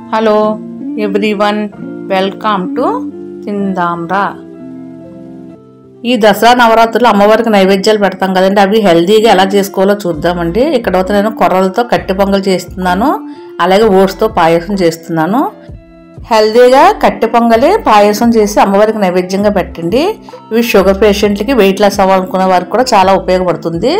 hello everyone welcome to తిందాంరా ఈ దసరా నవరాత్రులు అమ్మవారికి నైవేద్యాలు పెడతాం కదండి అవి హెల్తీగా ఎలా చేసుకోవాలో చూద్దామండి ఇక్కడ అయితే నేను కొర్రలతో కట్టె పొంగల్ చేస్తున్నాను అలాగే ఓట్స్తో పాయసం చేస్తున్నాను హెల్తీగా కట్టె పొంగలి పాయసం చేసి అమ్మవారికి నైవేద్యంగా పెట్టండి ఇవి షుగర్ పేషెంట్లకి వెయిట్ లాస్ అవ్వాలనుకునే వారికి కూడా చాలా ఉపయోగపడుతుంది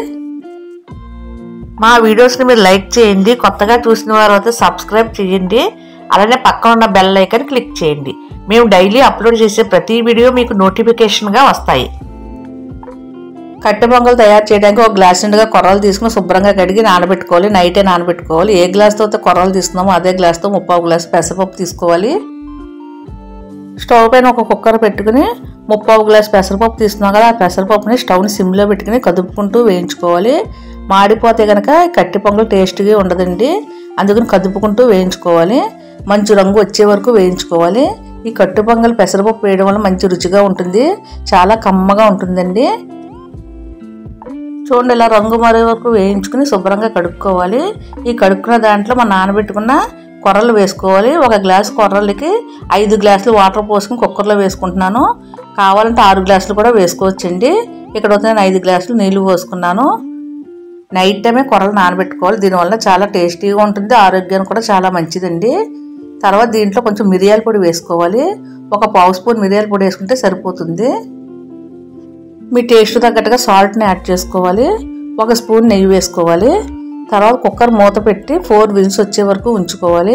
మా వీడియోస్ని మీరు లైక్ చేయండి కొత్తగా చూసిన వారు అయితే సబ్స్క్రైబ్ చేయండి అలానే పక్కన ఉన్న బెల్ ఐకాన్ క్లిక్ చేయండి మేము డైలీ అప్లోడ్ చేసే ప్రతి వీడియో మీకు నోటిఫికేషన్గా వస్తాయి కట్టె పొంగల్ తయారు చేయడానికి ఒక గ్లాస్ నిండుగా కొర్రలు తీసుకుని శుభ్రంగా కడిగి నానబెట్టుకోవాలి నైటే నానబెట్టుకోవాలి ఏ గ్లాస్తో అయితే కొర్రలు తీసుకున్నామో అదే గ్లాస్తో ముప్పావు గ్లాస్ పెసరపప్పు తీసుకోవాలి స్టవ్ పైన ఒక కుక్కర్ పెట్టుకుని ముప్పావు గ్లాస్ పెసరపప్పు తీసుకున్నాం కదా ఆ పెసరపప్పుని స్టవ్ని సిమ్లో పెట్టుకుని కదుపుకుంటూ వేయించుకోవాలి మాడిపోతే కనుక కట్టి పొంగల్ టేస్ట్గా ఉండదండి అందుకని కదుపుకుంటూ వేయించుకోవాలి మంచి రంగు వచ్చే వరకు వేయించుకోవాలి ఈ కట్టు పొంగల్ పెసరపప్పు వేయడం వల్ల మంచి రుచిగా ఉంటుంది చాలా కమ్మగా ఉంటుందండి చూడండి ఇలా రంగు మరే వరకు వేయించుకుని శుభ్రంగా కడుక్కోవాలి ఈ కడుక్కున్న దాంట్లో మనం నానబెట్టుకున్న కొర్రలు వేసుకోవాలి ఒక గ్లాస్ కొర్రలకి ఐదు గ్లాసులు వాటర్ పోసుకుని కుక్కర్లో వేసుకుంటున్నాను కావాలంటే ఆరు గ్లాసులు కూడా వేసుకోవచ్చండి ఇక్కడ వస్తే నేను ఐదు గ్లాసులు నీళ్లు పోసుకున్నాను నైట్ టైమే కొర్రలు నానబెట్టుకోవాలి దీనివల్ల చాలా టేస్టీగా ఉంటుంది ఆరోగ్యానికి కూడా చాలా మంచిదండి తర్వాత దీంట్లో కొంచెం మిరియాల పొడి వేసుకోవాలి ఒక పావు స్పూన్ మిరియాల పొడి వేసుకుంటే సరిపోతుంది మీ టేస్ట్ తగ్గట్టుగా సాల్ట్ని యాడ్ చేసుకోవాలి ఒక స్పూన్ నెయ్యి వేసుకోవాలి తర్వాత కుక్కర్ మూత పెట్టి ఫోర్ విజిల్స్ వచ్చే వరకు ఉంచుకోవాలి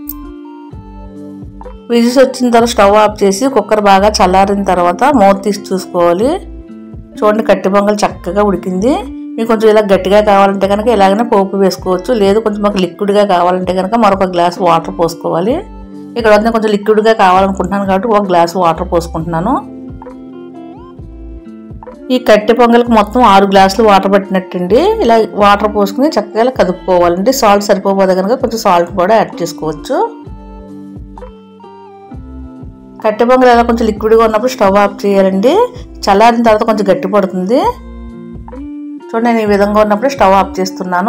విజిల్స్ వచ్చిన తర్వాత స్టవ్ ఆఫ్ చేసి కుక్కర్ బాగా చల్లారిన తర్వాత మూత తీసి చూసుకోవాలి చూడండి కట్టి పొంగల్ చక్కగా ఉడికింది మీకు కొంచెం ఇలా గట్టిగా కావాలంటే కనుక ఇలాగనే పోపు వేసుకోవచ్చు లేదు కొంచెం మాకు లిక్విడ్గా కావాలంటే కనుక మరొక గ్లాస్ వాటర్ పోసుకోవాలి ఇక్కడ వద్ద కొంచెం లిక్విడ్గా కావాలనుకుంటున్నాను కాబట్టి ఒక గ్లాస్ వాటర్ పోసుకుంటున్నాను ఈ కట్టె పొంగల్కి మొత్తం ఆరు గ్లాసులు వాటర్ పట్టినట్టండి ఇలా వాటర్ పోసుకుని చక్కగా ఇలా కదుపుకోవాలండి సాల్ట్ సరిపోతే కనుక కొంచెం సాల్ట్ కూడా యాడ్ చేసుకోవచ్చు కట్టె పొంగల్ ఇలా కొంచెం లిక్విడ్గా ఉన్నప్పుడు స్టవ్ ఆఫ్ చేయాలండి చల్లారిన తర్వాత కొంచెం గట్టి పడుతుంది చూడండి నేను ఈ విధంగా ఉన్నప్పుడు స్టవ్ ఆఫ్ చేస్తున్నాను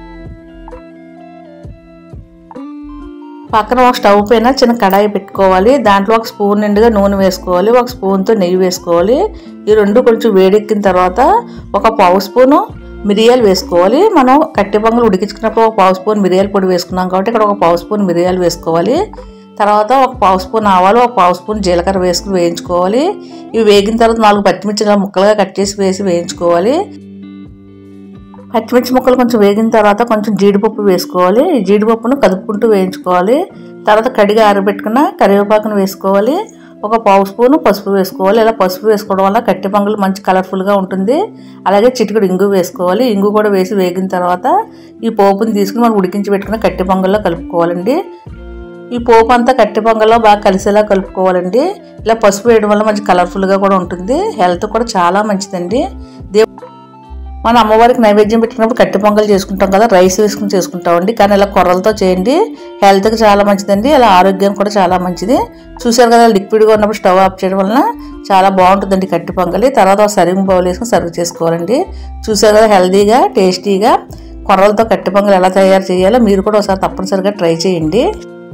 పక్కన ఒక స్టవ్ పైన చిన్న కడాయి పెట్టుకోవాలి దాంట్లో ఒక స్పూన్ నిండుగా నూనె వేసుకోవాలి ఒక స్పూన్తో నెయ్యి వేసుకోవాలి ఈ రెండు కొంచెం వేడెక్కిన తర్వాత ఒక పావు స్పూను మిరియాలు వేసుకోవాలి మనం కట్టె పొంగలు ఉడికించుకున్నప్పుడు ఒక పావు స్పూన్ మిరియాల పొడి వేసుకున్నాం కాబట్టి ఇక్కడ ఒక పావు స్పూన్ మిరియాలు వేసుకోవాలి తర్వాత ఒక పావు స్పూన్ ఆవాలు ఒక పావు స్పూన్ జీలకర్ర వేసుకుని వేయించుకోవాలి ఇవి వేగిన తర్వాత నాలుగు పచ్చిమిర్చి ముక్కలుగా కట్ చేసి వేసి వేయించుకోవాలి పచ్చిమిర్చి ముక్కలు కొంచెం వేగిన తర్వాత కొంచెం జీడిపప్పు వేసుకోవాలి ఈ జీడిపప్పును కదుపుకుంటూ వేయించుకోవాలి తర్వాత కడిగి ఆరబెట్టుకున్న కరివేపాకును వేసుకోవాలి ఒక పావు స్పూను పసుపు వేసుకోవాలి ఇలా పసుపు వేసుకోవడం వల్ల కట్టె పొంగల్ మంచి కలర్ఫుల్గా ఉంటుంది అలాగే చిటికెడు ఇంగు వేసుకోవాలి ఇంగు కూడా వేసి వేగిన తర్వాత ఈ పోపుని తీసుకుని మనం ఉడికించి పెట్టుకున్న కట్టె పొంగల్లో కలుపుకోవాలండి ఈ పోపు అంతా కట్టె పొంగల్లో బాగా కలిసేలా కలుపుకోవాలండి ఇలా పసుపు వేయడం వల్ల మంచి కలర్ఫుల్గా కూడా ఉంటుంది హెల్త్ కూడా చాలా మంచిదండి దేవు మనం అమ్మవారికి నైవేద్యం పెట్టినప్పుడు కట్టె పొంగల్ చేసుకుంటాం కదా రైస్ వేసుకుని చేసుకుంటామండి కానీ ఇలా కొర్రలతో చేయండి హెల్త్కి చాలా మంచిదండి ఇలా ఆరోగ్యానికి కూడా చాలా మంచిది చూసారు కదా లిక్విడ్గా ఉన్నప్పుడు స్టవ్ ఆఫ్ చేయడం వలన చాలా బాగుంటుందండి కట్టె పొంగలి తర్వాత ఒక సర్వింగ్ బౌల్ వేసుకుని సర్వ్ చేసుకోవాలండి చూసారు కదా హెల్తీగా టేస్టీగా కొర్రలతో కట్టె పొంగల్ ఎలా తయారు చేయాలో మీరు కూడా ఒకసారి తప్పనిసరిగా ట్రై చేయండి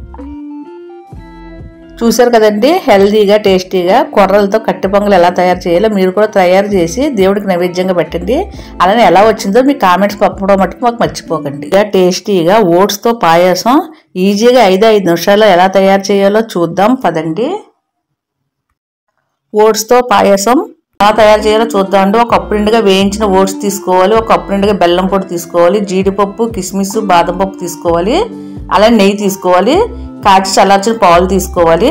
చూశారు కదండి హెల్తీగా టేస్టీగా కొర్రలతో కట్టె పొంగలు ఎలా తయారు చేయాలో మీరు కూడా తయారు చేసి దేవుడికి నైవేద్యంగా పెట్టండి అలానే ఎలా వచ్చిందో మీ కామెంట్స్ పంపడం మటుకు మాకు మర్చిపోకండి ఇక టేస్టీగా ఓట్స్తో పాయసం ఈజీగా ఐదు ఐదు నిమిషాల్లో ఎలా తయారు చేయాలో చూద్దాం పదండి ఓట్స్తో పాయసం ఎలా తయారు చేయాలో చూద్దామండి ఒక కప్పు నిండుగా వేయించిన ఓట్స్ తీసుకోవాలి ఒక కప్పు నిండుగా బెల్లం పొడి తీసుకోవాలి జీడిపప్పు కిస్మిస్ బాదం పప్పు తీసుకోవాలి అలాగే నెయ్యి తీసుకోవాలి కాచి చల్లార్చిన పాలు తీసుకోవాలి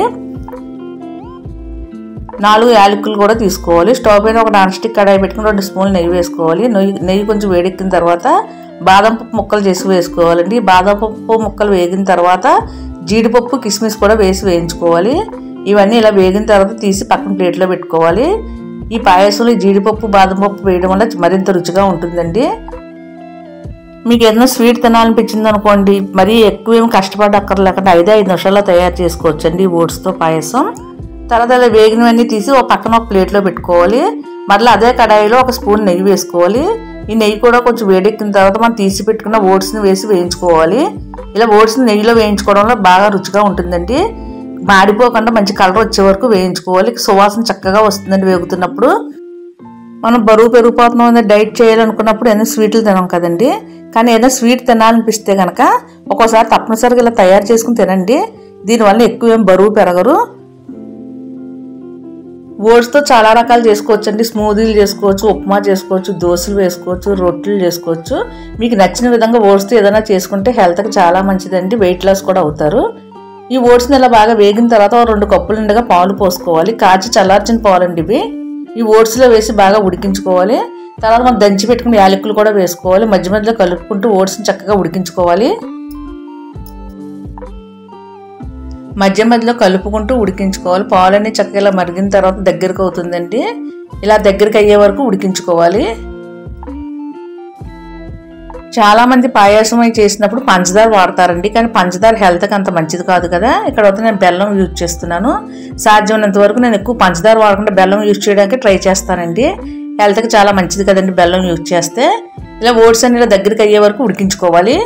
నాలుగు యాలకులు కూడా తీసుకోవాలి స్టవ్ పైన ఒక నాన్ స్టిక్ కడాయి పెట్టుకుని రెండు స్పూన్లు నెయ్యి వేసుకోవాలి నెయ్యి నెయ్యి కొంచెం వేడెక్కిన తర్వాత బాదం పప్పు ముక్కలు చేసి వేసుకోవాలండి బాదం పప్పు ముక్కలు వేగిన తర్వాత జీడిపప్పు కిస్మిస్ కూడా వేసి వేయించుకోవాలి ఇవన్నీ ఇలా వేగిన తర్వాత తీసి పక్కన ప్లేట్లో పెట్టుకోవాలి ఈ పాయసంలో జీడిపప్పు బాదం పప్పు వేయడం వల్ల మరింత రుచిగా ఉంటుందండి మీకు ఏదైనా స్వీట్ తినాలనిపించింది అనుకోండి మరీ ఎక్కువ ఏమి కష్టపడక్కర్లేకుండా ఐదు ఐదు నిమిషాల్లో తయారు చేసుకోవచ్చండి ఓట్స్తో పాయసం తర్వాత అలా వేగినవన్నీ తీసి ఒక పక్కన ఒక ప్లేట్లో పెట్టుకోవాలి మళ్ళీ అదే కడాయిలో ఒక స్పూన్ నెయ్యి వేసుకోవాలి ఈ నెయ్యి కూడా కొంచెం వేడెక్కిన తర్వాత మనం తీసి పెట్టుకున్న ఓట్స్ని వేసి వేయించుకోవాలి ఇలా ఓట్స్ నెయ్యిలో వేయించుకోవడంలో బాగా రుచిగా ఉంటుందండి మాడిపోకుండా మంచి కలర్ వచ్చే వరకు వేయించుకోవాలి సువాసన చక్కగా వస్తుందండి వేగుతున్నప్పుడు మనం బరువు పెరిగిపోతున్నాం డైట్ చేయాలనుకున్నప్పుడు ఏదైనా స్వీట్లు తినాం కదండి కానీ ఏదైనా స్వీట్ తినాలనిపిస్తే కనుక ఒక్కోసారి తప్పనిసరిగా ఇలా తయారు చేసుకుని తినండి దీనివల్ల ఎక్కువ ఏం బరువు పెరగరు ఓట్స్తో చాలా రకాలు చేసుకోవచ్చు అండి స్మూదీలు చేసుకోవచ్చు ఉప్మా చేసుకోవచ్చు దోశలు వేసుకోవచ్చు రొట్టెలు చేసుకోవచ్చు మీకు నచ్చిన విధంగా ఓట్స్తో ఏదైనా చేసుకుంటే హెల్త్కి చాలా మంచిదండి వెయిట్ లాస్ కూడా అవుతారు ఈ ఓట్స్ని ఇలా బాగా వేగిన తర్వాత ఓ రెండు కప్పులు నిండుగా పాలు పోసుకోవాలి కాచి చల్లార్చిన పాలండి ఇవి ఈ ఓట్స్లో వేసి బాగా ఉడికించుకోవాలి తర్వాత మనం దంచి పెట్టుకుని యాలకులు కూడా వేసుకోవాలి మధ్య మధ్యలో కలుపుకుంటూ ఓట్స్ని చక్కగా ఉడికించుకోవాలి మధ్య మధ్యలో కలుపుకుంటూ ఉడికించుకోవాలి పాలన్నీ చక్కగా ఇలా మరిగిన తర్వాత దగ్గరకు అవుతుందండి ఇలా దగ్గరికి అయ్యే వరకు ఉడికించుకోవాలి చాలా మంది పాయాసం అయి చేసినప్పుడు పంచదార వాడతారండి కానీ పంచదార హెల్త్కి అంత మంచిది కాదు కదా ఇక్కడ అయితే నేను బెల్లం యూజ్ చేస్తున్నాను సాధ్యమైనంత వరకు నేను ఎక్కువ పంచదార వాడకుండా బెల్లం యూజ్ చేయడానికి ట్రై చేస్తానండి హెల్త్కి చాలా మంచిది కదండి బెల్లం యూజ్ చేస్తే ఇలా ఓట్స్ అన్ని ఇలా దగ్గరికి అయ్యే వరకు ఉడికించుకోవాలి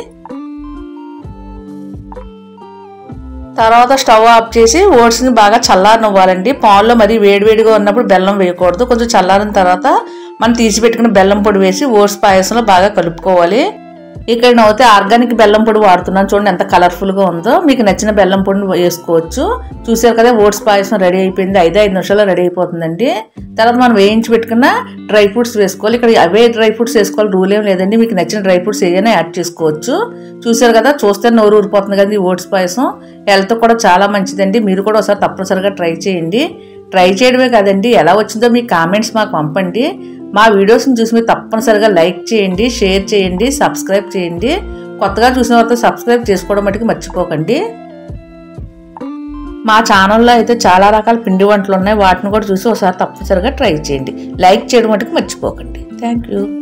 తర్వాత స్టవ్ ఆఫ్ చేసి ఓట్స్ని బాగా చల్లారనివ్వాలండి పాల్లో మరీ వేడివేడిగా ఉన్నప్పుడు బెల్లం వేయకూడదు కొంచెం చల్లారిన తర్వాత మనం తీసి పెట్టుకున్న బెల్లం పొడి వేసి ఓట్స్ పాయసంలో బాగా కలుపుకోవాలి ఇక్కడ నవ్వుతే ఆర్గానిక్ బెల్లం పొడి వాడుతున్నాను చూడండి ఎంత కలర్ఫుల్గా ఉందో మీకు నచ్చిన బెల్లం పొడిని వేసుకోవచ్చు చూసారు కదా ఓట్స్ పాయసం రెడీ అయిపోయింది ఐదు ఐదు నిమిషాల్లో రెడీ అయిపోతుందండి తర్వాత మనం వేయించి పెట్టుకున్న డ్రై ఫ్రూట్స్ వేసుకోవాలి ఇక్కడ అవే డ్రై ఫ్రూట్స్ వేసుకోవాలి రూల్ ఏం లేదండి మీకు నచ్చిన డ్రై ఫ్రూట్స్ ఏదైనా యాడ్ చేసుకోవచ్చు చూసారు కదా చూస్తే నోరు ఊరిపోతుంది కదా ఈ ఓట్స్ పాయసం హెల్త్ కూడా చాలా మంచిదండి మీరు కూడా ఒకసారి తప్పనిసరిగా ట్రై చేయండి ట్రై చేయడమే కాదండి ఎలా వచ్చిందో మీ కామెంట్స్ మాకు పంపండి మా వీడియోస్ని చూసి మీరు తప్పనిసరిగా లైక్ చేయండి షేర్ చేయండి సబ్స్క్రైబ్ చేయండి కొత్తగా చూసిన వారితో సబ్స్క్రైబ్ చేసుకోవడం మటుకు మర్చిపోకండి మా ఛానల్లో అయితే చాలా రకాల పిండి వంటలు ఉన్నాయి వాటిని కూడా చూసి ఒకసారి తప్పనిసరిగా ట్రై చేయండి లైక్ చేయడం మటుకు మర్చిపోకండి థ్యాంక్ యూ